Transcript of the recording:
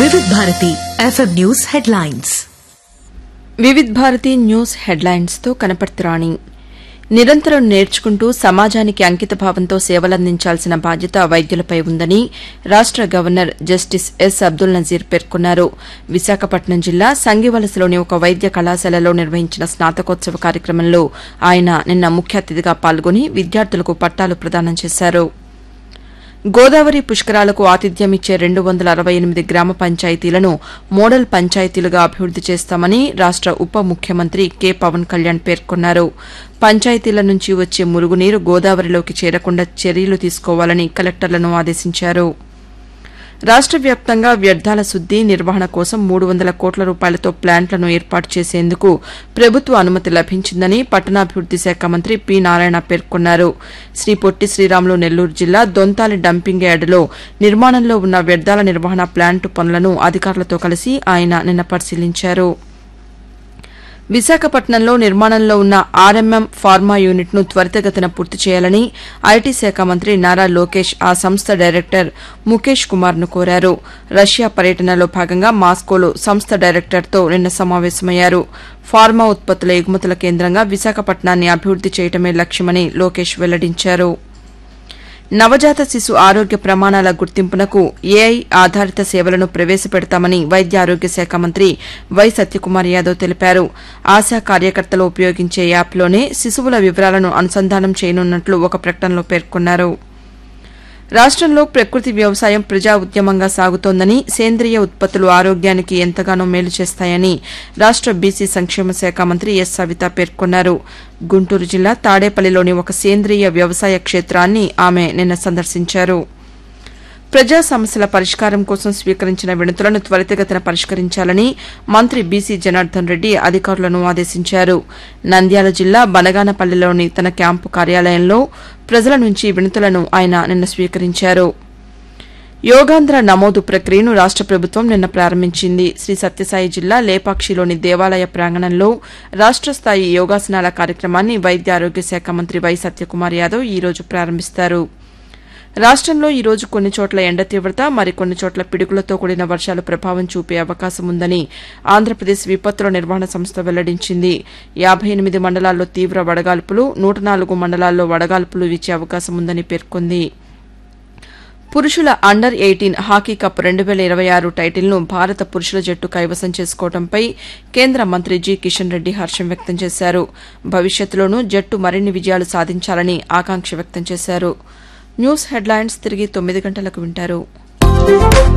వివిధ Bharati FM news headlines Vividh Bharati news హెడ్లైన్స్తో కనపర్తిరాణి నిరంతరం నేర్చుకుంటూ సమాజానికి అంకితభావంతో సేవలందించాల్సిన బాధ్యత వైద్యులపై ఉందని రాష్ట governor justice S Abdul Nazeer పేర్కొన్నారు విశాఖపట్నం జిల్లా సంగివలసలోని ఒక వైద్య కళాశాలలో నిర్వహించిన స్నాతకోత్సవ కార్యక్రమంలో ఆయన నిన్న ముఖ్య అతిథిగా పాల్గొని విద్యార్థులకు పట్టాలు ప్రదానం చేశారు గోదావరి పుష్కరాలకు ఆతిథ్యమిచ్చే రెండు వందల అరవై ఎనిమిది గ్రామ పంచాయతీలను మోడల్ పంచాయతీలుగా అభివృద్ది చేస్తామని రాష్ట ఉప ముఖ్యమంత్రి కె పవన్ కళ్యాణ్ పేర్కొన్నారు పంచాయతీల నుంచి వచ్చే మురుగునీరు గోదావరిలోకి చేరకుండా చర్యలు తీసుకోవాలని కలెక్టర్లను ఆదేశించారు రాష్ట వ్యాప్తంగా వ్యర్థాల శుద్ది నిర్వహణ కోసం మూడు వందల కోట్ల రూపాయలతో ప్లాంట్లను ఏర్పాటు చేసేందుకు ప్రభుత్వ అనుమతి లభించిందని పట్టణాభివృద్ది శాఖ మంత్రి పి నారాయణ పేర్కొన్నారు శ్రీ పొట్టి శ్రీరాములు నెల్లూరు జిల్లా దొంతాలి డంపింగ్ యార్డులో నిర్మాణంలో ఉన్న వ్యర్థాల నిర్వహణ ప్లాంటు పనులను అధికారులతో కలిసి ఆయన నిన్న పరిశీలించారు విశాఖపట్నంలో నిర్మాణంలో ఉన్న ఆర్ఎంఎం ఫార్మా యూనిట్ను త్వరితగతిన పూర్తి చేయాలని ఐటీ శాఖ మంత్రి నారా లోకేష్ ఆ సంస్థ డైరెక్టర్ ముఖేష్ కుమార్ను కోరారు రష్యా పర్యటనలో భాగంగా మాస్కోలో సంస్థ డైరెక్టర్తో నిన్న సమావేశమయ్యారు ఫార్మా ఉత్పత్తుల ఎగుమతుల కేంద్రంగా విశాఖపట్నాన్ని అభివృద్ది చేయటమే లక్ష్యమని లోకేష్ వెల్లడించారు నవజాత శిశు ఆరోగ్య ప్రమాణాల గుర్తింపునకు ఏఐ ఆధారిత సేవలను ప్రవేశపెడతామని వైద్య ఆరోగ్య శాఖ మంత్రి వై సత్యకుమార్ యాదవ్ తెలిపారు ఆశా కార్యకర్తలు ఉపయోగించే యాప్లోనే శిశువుల వివరాలను అనుసంధానం చేయనున్నట్లు ఒక ప్రకటనలో పేర్కొన్నారు రాష్టంలో ప్రకృతి వ్యవసాయం ప్రజా ఉద్యమంగా సాగుతోందని సేంద్రియ ఉత్పత్తులు ఆరోగ్యానికి ఎంతగానో మేలు చేస్తాయని రాష్ట బీసీ సంక్షేమ శాఖ మంత్రి ఎస్ సవిత పేర్కొన్నారు గుంటూరు జిల్లా తాడేపల్లిలోని ఒక సేంద్రియ వ్యవసాయ క్షేత్రాన్ని ఆమె నిన్న సందర్శించారు ప్రజా సమస్యల పరిష్కారం కోసం స్వీకరించిన వినతులను త్వరితగతిన పరిష్కరించాలని మంత్రి బీసీ జనార్దన్ రెడ్డి అధికారులను ఆదేశించారు నంద్యాల జిల్లా బనగానపల్లిలోని తన క్యాంపు కార్యాలయంలో ప్రజల నుంచి వినతులను ఆయన నిన్న స్వీకరించారు యోగాంధ్ర నమోదు ప్రక్రియను రాష్ట ప్రభుత్వం నిన్న ప్రారంభించింది శ్రీ సత్యసాయి జిల్లా లేపాక్షిలోని దేవాలయ ప్రాంగణంలో రాష్ట స్థాయి యోగాసనాల కార్యక్రమాన్ని వైద్య ఆరోగ్య శాఖ మంత్రి వై సత్యకుమార్ యాదవ్ ఈ రోజు ప్రారంభిస్తారు రాష్టంలో ఈ రోజు కొన్ని చోట్ల ఎండ తీవ్రత మరికొన్ని చోట్ల పిడుగులతో కూడిన వర్షాలు ప్రభావం చూపే అవకాశం ఉందని ఆంధ్రప్రదేశ్ విపత్తుల నిర్వహణ సంస్థ వెల్లడించింది యాబై ఎనిమిది మండలాల్లో తీవ్ర వడగాల్పులు నూట నాలుగు మండలాల్లో వడగాల్పులు వీచే అవకాశం ఉందని పేర్కొంది పురుషుల అండర్ ఎయిటీన్ హాకీ కప్ రెండు వేల ఇరవై ఆరు టైటిల్ను భారత పురుషుల జట్టు కైవసం చేసుకోవడంపై కేంద్ర మంత్రి జి కిషన్ రెడ్డి హర్షం వ్యక్తం చేశారు భవిష్యత్తులోనూ జట్టు మరిన్ని విజయాలు సాధించాలని ఆకాంక్ష వ్యక్తం చేశారు న్యూస్ హెడ్లైన్స్ తిరిగి తొమ్మిది గంటలకు వింటారు